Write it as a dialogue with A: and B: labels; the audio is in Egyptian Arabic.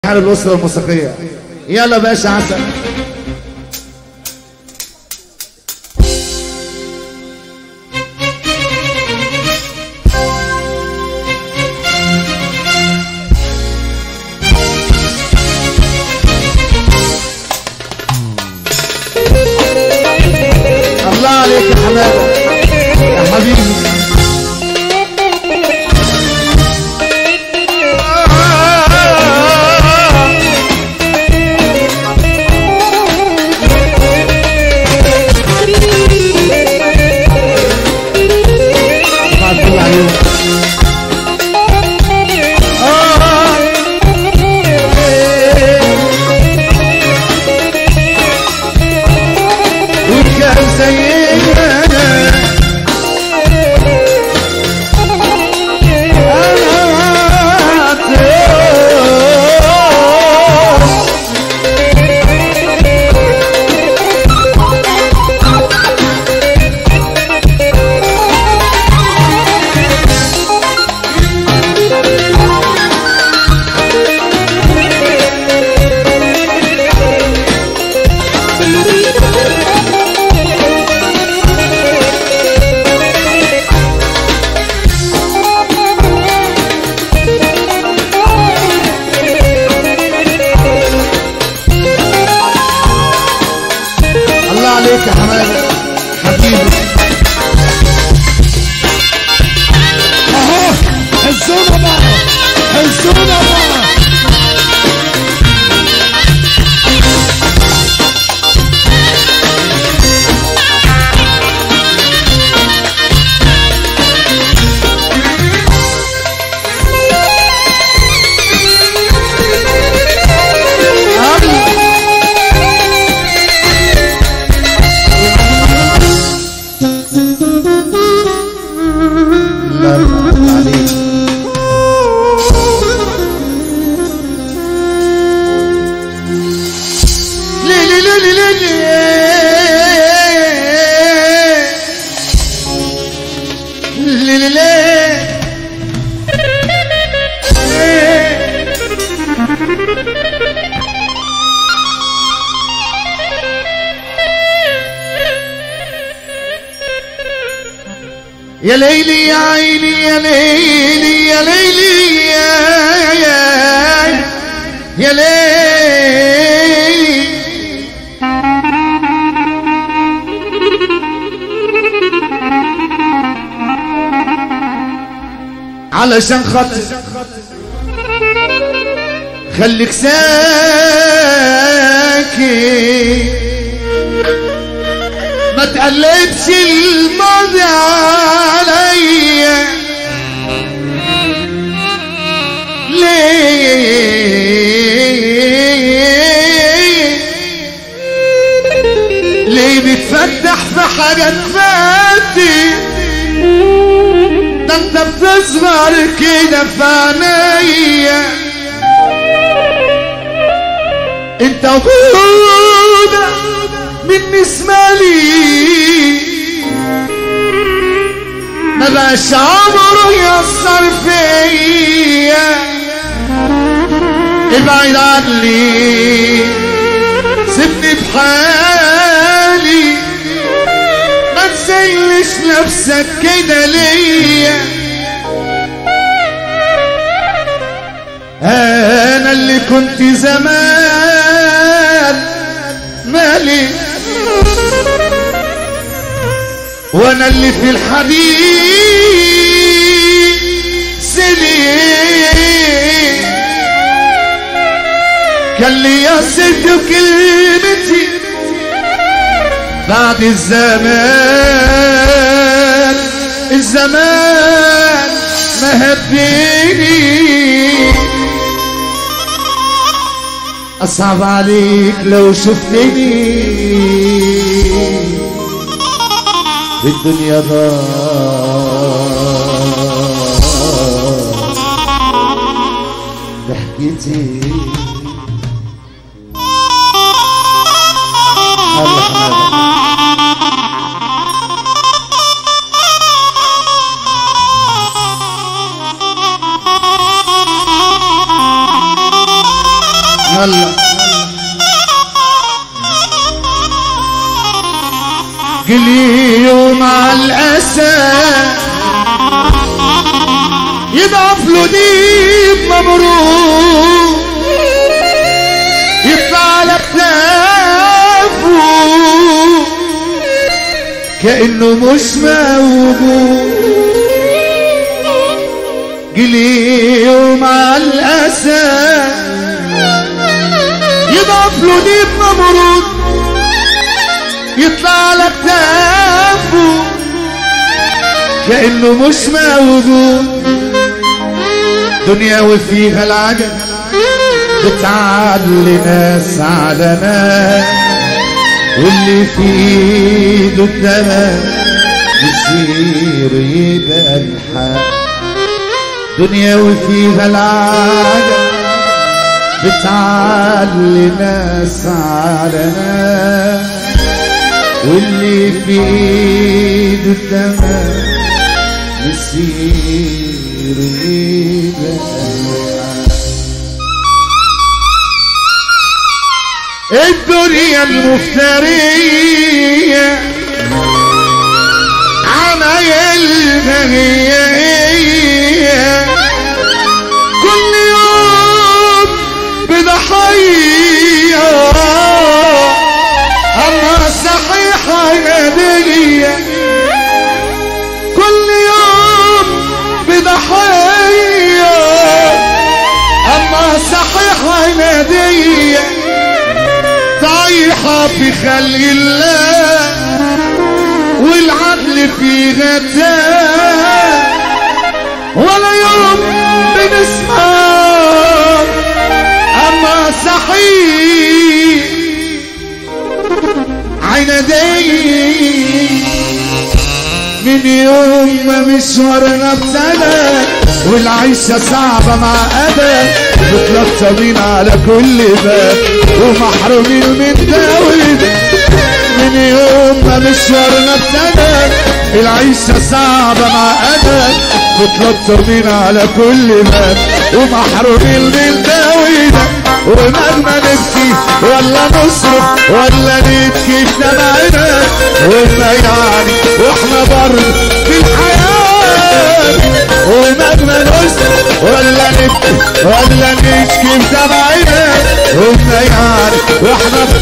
A: حال الأسرة الموسيقية يلا باشا عسل الله عليك يا حماده يا حبيبي بعد كل عليهم وكان زينا الله عليك يا حماده حبيبي
B: اهو حزونا بقى حزونا بقى
A: الله يرحمك عليك ليلي ليلي ليلي ليلي ليلي يا ليلي يا عيني يا ليلي يا ليلي يا يا يا ليلي علشان خاطر خليك ساكت ما تقلبش الماضي عليا ليه ليه بتفتح في حاجات فاتت ده انت بتصغر كده في عينيا انت وجودك بالنسبة لي ما بقاش عمره يأثر فيا ابعد عني سيبني بحالي ما تزيلش نفسك كده ليا انا اللي كنت زمان مالي وانا اللي في الحديد سليم كان لي ست كلمتي بعد الزمان الزمان ما هديني أصعب عليك لو شفتني في الدنيا ضاع ضحكتي الله حمادة
B: Thank
A: يلا قلي يوم على الأسى يضعف له ديب مبروك يطلع لك لافو كأنه مش موجود قلي يوم على الأسى يضعف له ديب مبروك يطلع لك تافو كأنه مش موجود دنيا وفيها العجب بتعلي ناس على ناس واللي في ايده الدم يصير يبقى الحق دنيا وفيها العجب بتعلي ناس على ناس واللي في ايده الدم يصير يبقى الدنيا المفترية عمايلها هي هي كل يوم بضحية أما صحيحة هدية كل يوم بضحية أما صحيحة هدية طايحة في خلق الله والعدل في غتاه ولا يوم بنسمع أما صحيح عيندي من يوم ما مشوارنا ابتدى والعيشة صعبة مع أبد متلطمين على كل باب ومحرومين من داود من يوم ما مشوارنا ابتدى العيشة صعبة مع أبد متلطمين على كل باب ومحرومين من داود ومهما نبكي ولا نصرف ولا نبكي في دمعنا وما يعني واحنا برضه في الحياة ومهما نصرف ولا نبكي ولا نشكي في دمعنا وما يعني واحنا في